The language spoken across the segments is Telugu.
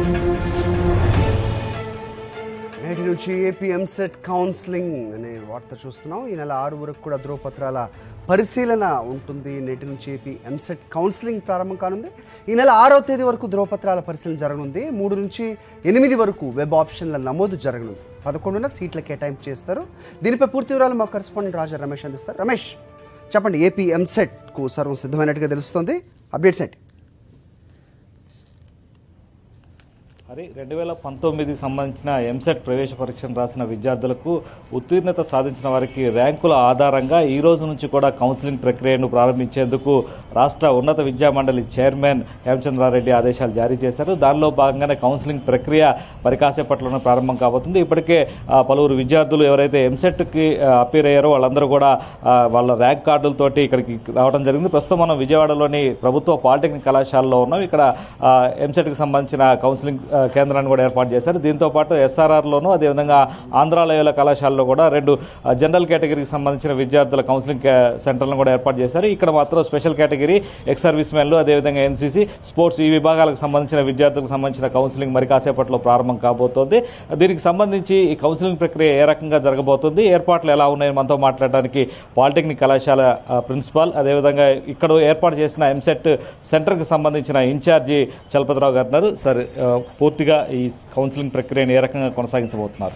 నేటి నుంచి ఏపీ ఎంసెట్ కౌన్సిలింగ్ అనే వార్త చూస్తున్నాం ఈ నెల ఆరు వరకు కూడా ధ్రువపత్రాల పరిశీలన ఉంటుంది నేటి నుంచి ఏపీ ఎంసెట్ కౌన్సిలింగ్ ప్రారంభం కానుంది ఈ నెల ఆరో తేదీ వరకు ధ్రువపత్రాల పరిశీలన జరగనుంది మూడు నుంచి ఎనిమిది వరకు వెబ్ ఆప్షన్ల నమోదు జరగనుంది పదకొండున సీట్ల కేటాయింపు చేస్తారు దీనిపై పూర్తి వివరాలు మా కరెస్పాండెంట్ రాజా రమేష్ అందిస్తారు రమేష్ చెప్పండి ఏపీ ఎంసెట్కు సర్వం సిద్ధమైనట్టుగా తెలుస్తోంది అప్డేట్స్ ఏంటి మరి రెండు వేల పంతొమ్మిదికి సంబంధించిన ఎంసెట్ ప్రవేశ పరీక్షను రాసిన విద్యార్థులకు ఉత్తీర్ణత సాధించిన వారికి ర్యాంకుల ఆధారంగా ఈ రోజు నుంచి కూడా కౌన్సిలింగ్ ప్రక్రియను ప్రారంభించేందుకు రాష్ట్ర ఉన్నత విద్యా మండలి చైర్మన్ హేమచంద్రారెడ్డి ఆదేశాలు జారీ చేశారు దానిలో భాగంగానే కౌన్సిలింగ్ ప్రక్రియ మరి కాసేపట్లోనే ప్రారంభం కాబోతుంది ఇప్పటికే ఆ, పలువురు విద్యార్థులు ఎవరైతే ఎంసెట్కి అపీర్ అయ్యారో వాళ్ళందరూ కూడా ఆ, వాళ్ళ ర్యాంక్ కార్డులతోటి ఇక్కడికి రావడం జరిగింది ప్రస్తుతం మనం విజయవాడలోని ప్రభుత్వ పాలిటెక్నిక్ కళాశాలలో ఉన్నాం ఇక్కడ ఆ, ఎంసెట్కి సంబంధించిన కౌన్సిలింగ్ ఆ, కేంద్రాన్ని కూడా ఏర్పాటు చేశారు దీంతో పాటు ఎస్ఆర్ఆర్లోను అదేవిధంగా ఆంధ్రాలయాల కళాశాలలో కూడా రెండు ఆ, జనరల్ కేటగిరీకి సంబంధించిన విద్యార్థుల కౌన్సిలింగ్ కే- సెంటర్లను కూడా ఏర్పాటు చేశారు ఇక్కడ మాత్రం స్పెషల్ కేటగిరీ ఎక్స్ సర్వీస్ మెన్లు అదేవిధంగా ఎన్సీసీ స్పోర్ట్స్ ఈ విభాగాలకు సంబంధించిన విద్యార్థులకు సంబంధించిన కౌన్సిలింగ్ మరి కాసేపట్లో ప్రారంభం కాబోతోంది దీనికి సంబంధించి ఈ కౌన్సిలింగ్ ప్రక్రియ ఏ రకంగా జరగబోతుంది ఏర్పాట్లు ఎలా ఉన్నాయి మనతో మాట్లాడడానికి పాలిటెక్నిక్ కళాశాల ఆ, ప్రిన్సిపాల్ అదేవిధంగా ఇక్కడ ఏర్పాటు చేసిన ఎంసెట్ సెంటర్కి సంబంధించిన ఇన్ఛార్జి చలపతిరావు గారు ఉన్నారు సార్ ఆ, పూర్తిగా ఈ కౌన్సిలింగ్ ప్రక్రియను ఏ రకంగా కొనసాగించబోతున్నారు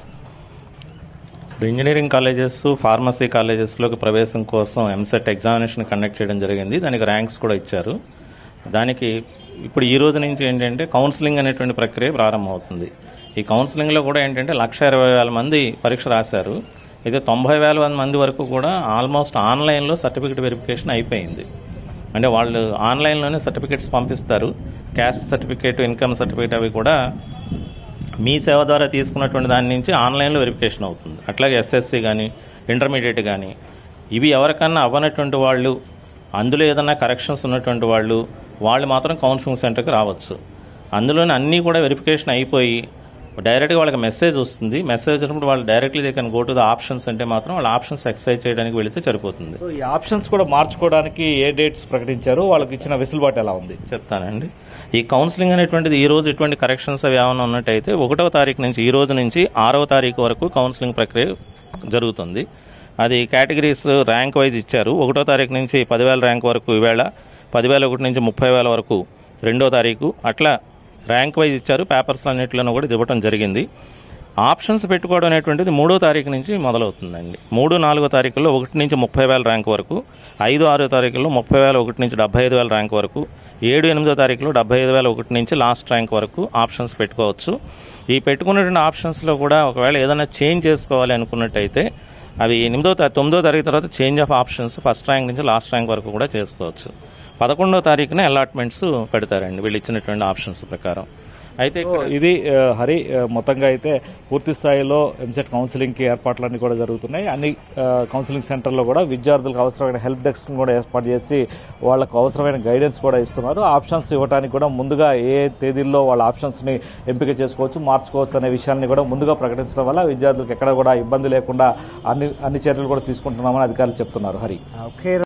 ఇప్పుడు ఇంజనీరింగ్ కాలేజెస్ ఫార్మసీ కాలేజెస్లోకి ప్రవేశం కోసం ఎంసెట్ ఎగ్జామినేషన్ కండక్ట్ చేయడం జరిగింది దానికి ర్యాంక్స్ కూడా ఇచ్చారు దానికి ఇప్పుడు ఈ రోజు నుంచి ఏంటంటే కౌన్సిలింగ్ అనేటువంటి ప్రక్రియ ప్రారంభమవుతుంది ఈ కౌన్సిలింగ్లో కూడా ఏంటంటే లక్ష ఇరవై వేల మంది పరీక్ష రాశారు అయితే తొంభై వేల మంది వరకు కూడా ఆల్మోస్ట్ ఆన్లైన్లో సర్టిఫికేట్ వెరిఫికేషన్ అయిపోయింది అంటే వాళ్ళు ఆన్లైన్లోనే సర్టిఫికేట్స్ పంపిస్తారు క్యాస్ట్ సర్టిఫికేట్ ఇన్కమ్ సర్టిఫికేట్ అవి కూడా మీ సేవ ద్వారా తీసుకున్నటువంటి దాని నుంచి ఆన్లైన్లో వెరిఫికేషన్ అవుతుంది అట్లాగే ఎస్ఎస్సి కానీ ఇంటర్మీడియట్ కానీ ఇవి ఎవరికన్నా అవ్వనటువంటి వాళ్ళు అందులో ఏదైనా కరెక్షన్స్ ఉన్నటువంటి వాళ్ళు వాళ్ళు మాత్రం కౌన్సిలింగ్ సెంటర్కి రావచ్చు అందులోనే అన్నీ కూడా వెరిఫికేషన్ అయిపోయి డైరెక్ట్గా వాళ్ళకి మెసేజ్ వస్తుంది మెసేజ్ వచ్చినప్పుడు వాళ్ళు directly they can go to the options అంటే మాత్రం వాళ్ళ ఆప్షన్స్ ఎక్సైజ్ చేయడానికి వెళితే సరిపోతుంది సో ఈ ఆప్షన్స్ కూడా మార్చుకోవడానికి ఏ డేట్స్ ప్రకటించారు వాళ్ళకి ఇచ్చిన వెసులుబాటు ఎలా ఉంది చెప్తానండి ఈ కౌన్సిలింగ్ అనేటువంటిది ఈ రోజు ఎటువంటి కరెక్షన్స్ అవి ఏమైనా ఉన్నట్టయితే ఒకటవ తారీఖు నుంచి ఈ రోజు నుంచి ఆరవ తారీఖు వరకు కౌన్సిలింగ్ ప్రక్రియ జరుగుతుంది అది కేటగిరీస్ ర్యాంక్ వైజ్ ఇచ్చారు ఒకటో తారీఖు నుంచి పదివేల ర్యాంక్ వరకు ఈవేళ పదివేల ఒకటి నుంచి ముప్పై వేల వరకు రెండో తారీఖు అట్లా ర్యాంక్ వైజ్ ఇచ్చారు పేపర్స్ అన్నింటిలోనూ కూడా ఇది ఇవ్వడం జరిగింది ఆప్షన్స్ పెట్టుకోవడం అనేటువంటిది మూడో తారీఖు నుంచి మొదలవుతుందండి మూడు నాలుగో తారీఖుల్లో ఒకటి నుంచి ముప్పై వేల ర్యాంక్ వరకు ఐదు ఆరో తారీఖుల్లో ముప్పై వేల ఒకటి నుంచి డెబ్బై ఐదు వేల ర్యాంక్ వరకు ఏడు ఎనిమిదో తారీఖులో డెబ్బై ఐదు వేల ఒకటి నుంచి లాస్ట్ ర్యాంక్ వరకు ఆప్షన్స్ పెట్టుకోవచ్చు ఈ పెట్టుకున్నటువంటి ఆప్షన్స్లో కూడా ఒకవేళ ఏదైనా చేంజ్ చేసుకోవాలి అనుకున్నట్టయితే అవి ఎనిమిదో తా- తొమ్మిదో తారీఖు తర్వాత change of options first rank నుంచి లాస్ట్ ర్యాంక్ వరకు కూడా చేసుకోవచ్చు పదకొండో తారీఖున అలాట్మెంట్స్ పెడతారండి వీళ్ళు ఇచ్చినటువంటి ఆప్షన్స్ ప్రకారం అయితే సో ఇది ఆ, హరి ఆ, మొత్తంగా అయితే పూర్తి స్థాయిలో ఎంసెట్ కౌన్సిలింగ్కి ఏర్పాట్లన్నీ కూడా జరుగుతున్నాయి అన్ని ఆ, కౌన్సిలింగ్ సెంటర్లో కూడా విద్యార్థులకు అవసరమైన హెల్ప్ డెస్క్ కూడా ఏర్పాటు చేసి వాళ్ళకు అవసరమైన గైడెన్స్ కూడా ఇస్తున్నారు ఆప్షన్స్ ఇవ్వడానికి కూడా ముందుగా ఏ తేదీల్లో వాళ్ళ ఆప్షన్స్ని ఎంపిక చేసుకోవచ్చు మార్చుకోవచ్చు అనే విషయాన్ని కూడా ముందుగా ప్రకటించడం వల్ల విద్యార్థులకు ఎక్కడ కూడా ఇబ్బంది లేకుండా అన్ని అన్ని చర్యలు కూడా తీసుకుంటున్నామని అధికారులు చెప్తున్నారు హరి ఓకే